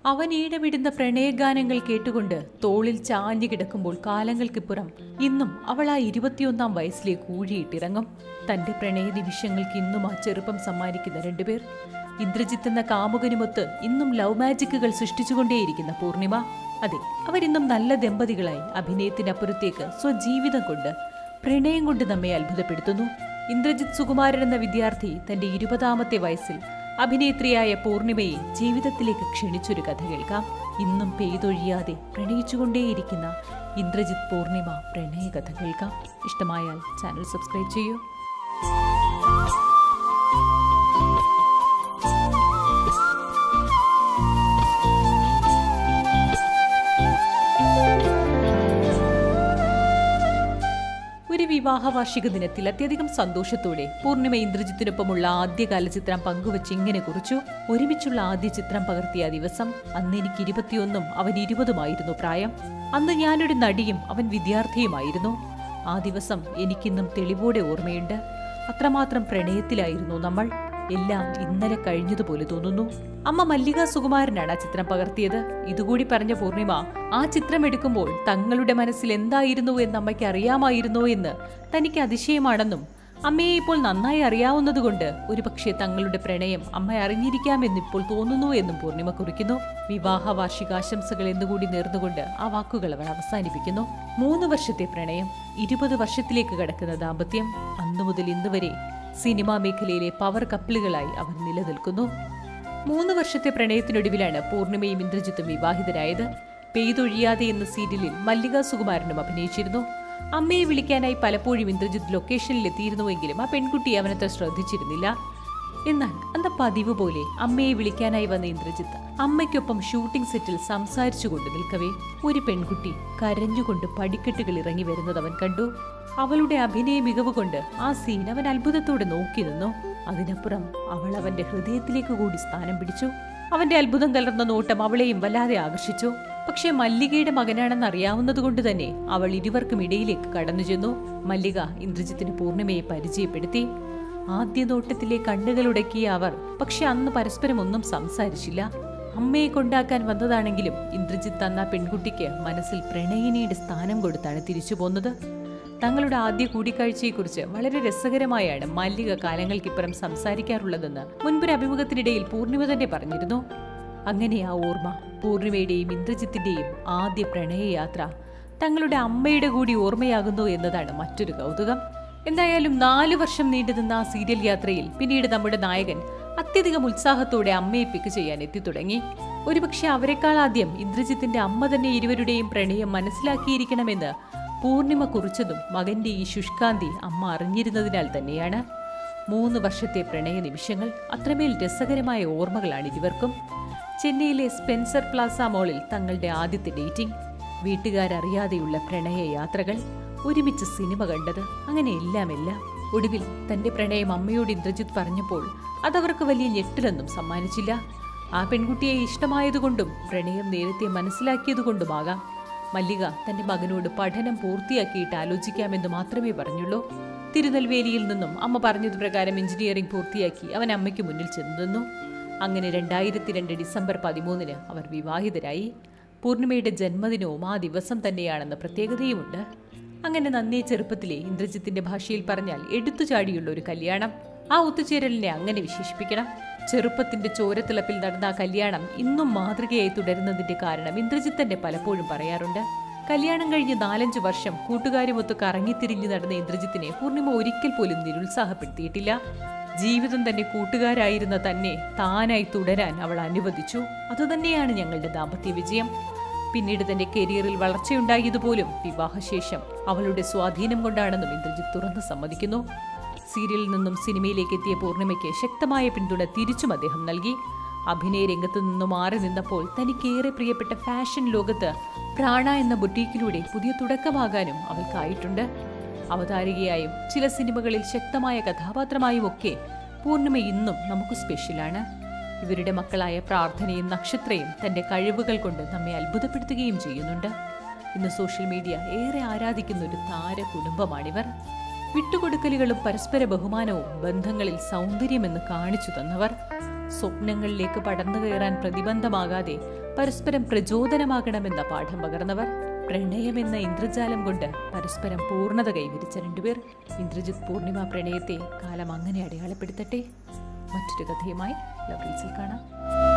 അവൻ ഈടവിടുന്ന പ്രണയഗാനങ്ങൾ കേട്ടുകൊണ്ട് തോളിൽ ചാഞ്ഞു കിടക്കുമ്പോൾ കാലങ്ങൾക്കിപ്പുറം ഇന്നും അവൾ ആ ഇരുപത്തിയൊന്നാം വയസ്സിലേക്ക് ഊഴിയിട്ടിറങ്ങും തന്റെ പ്രണയ നിമിഷങ്ങൾക്ക് ഇന്നും ആ ചെറുപ്പം സമ്മാനിക്കുന്ന രണ്ടുപേർ ഇന്ദ്രജിത്ത് എന്ന കാമുകനുമൊത്ത് ഇന്നും ലവ് മാജിക്കുകൾ സൃഷ്ടിച്ചുകൊണ്ടേയിരിക്കുന്ന പൂർണിമ അതെ അവരിന്നും നല്ല ദമ്പതികളായി അഭിനയത്തിനപ്പുറത്തേക്ക് സ്വജീവിതം കൊണ്ട് പ്രണയം കൊണ്ട് നമ്മെ അത്ഭുതപ്പെടുത്തുന്നു ഇന്ദ്രജിത്ത് സുകുമാരൻ എന്ന വിദ്യാർത്ഥി തന്റെ ഇരുപതാമത്തെ വയസ്സിൽ അഭിനേത്രിയായ പൂർണിമയെ ജീവിതത്തിലേക്ക് ക്ഷണിച്ചൊരു കഥ കേൾക്കാം ഇന്നും പെയ്തൊഴിയാതെ പ്രണയിച്ചുകൊണ്ടേയിരിക്കുന്ന ഇന്ദ്രജിത്ത് പൂർണിമ പ്രണയ കഥ കേൾക്കാം ഇഷ്ടമായാൽ ചാനൽ സബ്സ്ക്രൈബ് ചെയ്യൂ ഒരു വിവാഹ വാർഷിക ദിനത്തിൽ അത്യധികം സന്തോഷത്തോടെ പൂർണിമ ഇന്ദ്രജിത്തിനൊപ്പമുള്ള ആദ്യകാല ചിത്രം പങ്കുവച്ച് ഇങ്ങനെ കുറിച്ചു ഒരുമിച്ചുള്ള ആദ്യ ചിത്രം പകർത്തിയ ആ ദിവസം അന്ന് എനിക്ക് ഇരുപത്തിയൊന്നും അവൻ ഇരുപതുമായിരുന്നു പ്രായം അന്ന് ഞാനൊരു നടിയും അവൻ വിദ്യാർത്ഥിയുമായിരുന്നു ആ ദിവസം എനിക്കിന്നും തെളിവോടെ ഓർമ്മയുണ്ട് അത്രമാത്രം പ്രണയത്തിലായിരുന്നു നമ്മൾ എല്ലാം ഇന്നലെ കഴിഞ്ഞതുപോലെ തോന്നുന്നു അമ്മ മല്ലിക സുകുമാരനാണ് ആ ചിത്രം പകർത്തിയത് ഇതുകൂടി പറഞ്ഞ പൂർണിമ ആ ചിത്രം എടുക്കുമ്പോൾ തങ്ങളുടെ മനസ്സിൽ എന്തായിരുന്നു എന്ന് അമ്മയ്ക്ക് അറിയാമായിരുന്നോ എന്ന് തനിക്ക് അതിശയമാണെന്നും അമ്മയെ ഇപ്പോൾ നന്നായി അറിയാവുന്നതുകൊണ്ട് ഒരുപക്ഷെ തങ്ങളുടെ പ്രണയം അമ്മ അറിഞ്ഞിരിക്കാമെന്ന് ഇപ്പോൾ തോന്നുന്നു എന്നും പൂർണിമ കുറിക്കുന്നു വിവാഹ വാർഷികാശംസകൾ എന്നുകൂടി നേർന്നുകൊണ്ട് ആ വാക്കുകൾ അവർ അവസാനിപ്പിക്കുന്നു മൂന്ന് വർഷത്തെ പ്രണയം ഇരുപത് വർഷത്തിലേക്ക് കടക്കുന്ന ദാമ്പത്യം അന്നു മുതൽ ഇന്ന് വരെ സിനിമാ മേഖലയിലെ പവർ കപ്പിളുകളായി അവർ നിലനിൽക്കുന്നു മൂന്ന് വർഷത്തെ പ്രണയത്തിനൊടുവിലാണ് പൂർണിമയും ഇന്ദ്രജിത്തും വിവാഹിതരായത് പെയ്തൊഴിയാതെ എന്ന സീരിയലിൽ മല്ലിക സുകുമാരനും അഭിനയിച്ചിരുന്നു അമ്മയെ വിളിക്കാനായി പലപ്പോഴും ഇന്ദ്രജിത്ത് ലൊക്കേഷനിൽ എത്തിയിരുന്നുവെങ്കിലും ആ പെൺകുട്ടി അവനത്ര ശ്രദ്ധിച്ചിരുന്നില്ല എന്നാൽ അന്ന് പതിവ് പോലെ അമ്മയെ വിളിക്കാനായി വന്ന ഇന്ദ്രജിത്ത് അമ്മയ്ക്കൊപ്പം ഷൂട്ടിംഗ് സെറ്റിൽ സംസാരിച്ചുകൊണ്ട് നിൽക്കവേ ഒരു പെൺകുട്ടി കരഞ്ഞുകൊണ്ട് പടിക്കെട്ടുകൾ ഇറങ്ങി വരുന്നത് അവൻ കണ്ടു അവളുടെ അഭിനയ മികവ് കൊണ്ട് ആ സീൻ അവൻ അത്ഭുതത്തോടെ നോക്കി നിന്നു അതിനപ്പുറം അവൾ അവന്റെ ഹൃദയത്തിലേക്ക് കൂടി സ്ഥാനം പിടിച്ചു അവന്റെ അത്ഭുതം കലർന്ന നോട്ടം അവളെയും വല്ലാതെ ആകർഷിച്ചു പക്ഷേ മല്ലികയുടെ മകനാണെന്ന് അറിയാവുന്നതുകൊണ്ട് തന്നെ അവൾ ഇരുവർക്കും ഇടയിലേക്ക് കടന്നു ചെന്നു മല്ലിക ഇന്ദ്രജിത്തിന് പൂർണിമയെ പരിചയപ്പെടുത്തി ആദ്യ നോട്ടത്തിലെ കണ്ണുകളുടക്കിയ അവർ പക്ഷെ അന്ന് പരസ്പരം ഒന്നും സംസാരിച്ചില്ല അമ്മയെ കൊണ്ടാക്കാൻ വന്നതാണെങ്കിലും ഇന്ദ്രജിത്ത് അന്ന പെൺകുട്ടിക്ക് മനസ്സിൽ പ്രണയിനിയുടെ സ്ഥാനം കൊടുത്താണ് തിരിച്ചു പോന്നത് തങ്ങളുടെ ആദ്യ കൂടിക്കാഴ്ചയെക്കുറിച്ച് വളരെ രസകരമായാണ് മല്ലിക കാലങ്ങൾക്കിപ്പുറം സംസാരിക്കാറുള്ളതെന്ന് മുൻപൊരു അഭിമുഖത്തിനിടയിൽ പൂർണിമ തന്നെ പറഞ്ഞിരുന്നു അങ്ങനെ ആ ഓർമ്മ പൂർണിമയുടെയും ഇന്ദ്രജിത്തിന്റെയും ആദ്യ പ്രണയയാത്ര തങ്ങളുടെ അമ്മയുടെ കൂടി ഓർമ്മയാകുന്നു എന്നതാണ് മറ്റൊരു കൗതുകം എന്തായാലും നാലു വർഷം നീണ്ടുനിന്ന ആ സീരിയൽ യാത്രയിൽ പിന്നീട് നമ്മുടെ നായകൻ അത്യധികം ഉത്സാഹത്തോടെ അമ്മയെ പിക്ക് ചെയ്യാൻ എത്തിത്തുടങ്ങി ഒരുപക്ഷെ അവരെക്കാൾ ആദ്യം ഇന്ദ്രജിത്തിന്റെ അമ്മ തന്നെ ഇരുവരുടെയും പ്രണയം മനസ്സിലാക്കിയിരിക്കണമെന്ന് പൂർണിമ കുറിച്ചതും മകന്റെ ഈ ശുഷ്കാന്തി അമ്മ അറിഞ്ഞിരുന്നതിനാൽ തന്നെയാണ് മൂന്ന് വർഷത്തെ പ്രണയ നിമിഷങ്ങൾ അത്രമേൽ രസകരമായ ഓർമ്മകളാണ് ഇരുവർക്കും ചെന്നൈയിലെ സ്പെൻസർ പ്ലാസ മോളിൽ തങ്ങളുടെ ആദ്യത്തെ ഡേറ്റിംഗ് വീട്ടുകാരറിയാതെയുള്ള പ്രണയ യാത്രകൾ ഒരുമിച്ച് സിനിമ കണ്ടത് അങ്ങനെ എല്ലാം എല്ലാം ഒടുവിൽ തന്റെ പ്രണയം അമ്മയോട് ഇന്ദ്രജിത്ത് പറഞ്ഞപ്പോൾ അതവർക്ക് വലിയ ഞെട്ടിലൊന്നും സമ്മാനിച്ചില്ല ആ പെൺകുട്ടിയെ ഇഷ്ടമായതുകൊണ്ടും പ്രണയം നേരത്തെ മനസ്സിലാക്കിയതുകൊണ്ടുമാകാം മല്ലിക തന്റെ മകനോട് പഠനം പൂർത്തിയാക്കിയിട്ട് ആലോചിക്കാമെന്ന് മാത്രമേ പറഞ്ഞുള്ളൂ തിരുനെൽവേലിയിൽ നിന്നും അമ്മ പറഞ്ഞത് പ്രകാരം എഞ്ചിനീയറിംഗ് പൂർത്തിയാക്കി അവൻ അമ്മയ്ക്ക് മുന്നിൽ ചെന്നു നിന്നു അങ്ങനെ രണ്ടായിരത്തി രണ്ട് ഡിസംബർ പതിമൂന്നിന് അവർ വിവാഹിതരായി പൂർണിമയുടെ ജന്മദിനവും ആ ദിവസം തന്നെയാണെന്ന പ്രത്യേകതയുമുണ്ട് അങ്ങനെ നന്നേ ചെറുപ്പത്തിലെ ഇന്ദ്രജിത്തിന്റെ ഭാഷയിൽ പറഞ്ഞാൽ എടുത്തുചാടിയുള്ള ഒരു കല്യാണം ആ ഒത്തുചേരലിനെ അങ്ങനെ വിശേഷിപ്പിക്കണം ചെറുപ്പത്തിന്റെ ചോരത്തിളപ്പിൽ നടന്ന ആ കല്യാണം ഇന്നും മാതൃകയായി തുടരുന്നതിന്റെ കാരണം ഇന്ദ്രജിത്ത് തന്നെ പലപ്പോഴും പറയാറുണ്ട് കല്യാണം കഴിഞ്ഞ് നാലഞ്ചു വർഷം കൂട്ടുകാരുമൊത്ത് കറങ്ങിത്തിരിഞ്ഞു നടന്ന ഇന്ദ്രജിത്തിനെ പൂർണിമ ഒരിക്കൽ പോലും നിരുത്സാഹപ്പെടുത്തിയിട്ടില്ല ജീവിതം തന്നെ കൂട്ടുകാരായിരുന്ന തന്നെ താനായി തുടരാൻ അവൾ അനുവദിച്ചു അതുതന്നെയാണ് ഞങ്ങളുടെ ദാമ്പത്യ വിജയം പിന്നീട് തന്റെ കരിയറിൽ വളർച്ചയുണ്ടായതുപോലും വിവാഹശേഷം അവളുടെ സ്വാധീനം കൊണ്ടാണെന്നും ഇന്ദ്രജിത്ത് തുറന്നു സമ്മതിക്കുന്നു സീരിയലിൽ നിന്നും സിനിമയിലേക്ക് എത്തിയ പൂർണിമയ്ക്ക് ശക്തമായ പിന്തുണ തിരിച്ചും അദ്ദേഹം നൽകി അഭിനയ രംഗത്ത് നിന്നും മാറി നിന്നപ്പോൾ തനിക്കേറെ പ്രിയപ്പെട്ട ഫാഷൻ ലോകത്ത് പ്രാണ എന്ന ബുട്ടീക്കിലൂടെ പുതിയ തുടക്കമാകാനും അവൾക്കായിട്ടുണ്ട് അവതാരികയായും ചില സിനിമകളിൽ ശക്തമായ കഥാപാത്രമായും ഒക്കെ പൂർണിമ ഇന്നും നമുക്ക് സ്പെഷ്യലാണ് ഇവരുടെ മക്കളായ പ്രാർത്ഥനയും നക്ഷത്രയും തന്റെ കഴിവുകൾ കൊണ്ട് നമ്മെ അത്ഭുതപ്പെടുത്തുകയും ചെയ്യുന്നുണ്ട് ഇന്ന് സോഷ്യൽ മീഡിയ ഏറെ ആരാധിക്കുന്ന ഒരു താര കുടുംബമാണിവർ വിട്ടുകൊടുക്കലുകളും പരസ്പര ബഹുമാനവും ബന്ധങ്ങളിൽ സൗന്ദര്യമെന്ന് കാണിച്ചു തന്നവർ സ്വപ്നങ്ങളിലേക്ക് പടർന്നു കയറാൻ പ്രതിബന്ധമാകാതെ പരസ്പരം പ്രചോദനമാകണമെന്ന പാഠം പകർന്നവർ പ്രണയമെന്ന ഇന്ദ്രജാലം കൊണ്ട് പരസ്പരം പൂർണ്ണത കൈവരിച്ച രണ്ടുപേർ ഇന്ദ്രജിത്ത് പൂർണിമ പ്രണയത്തെ കാലം അങ്ങനെ അടയാളപ്പെടുത്തട്ടെ മറ്റൊരു കഥയുമായി ലവ്ലീസിൽ കാണാം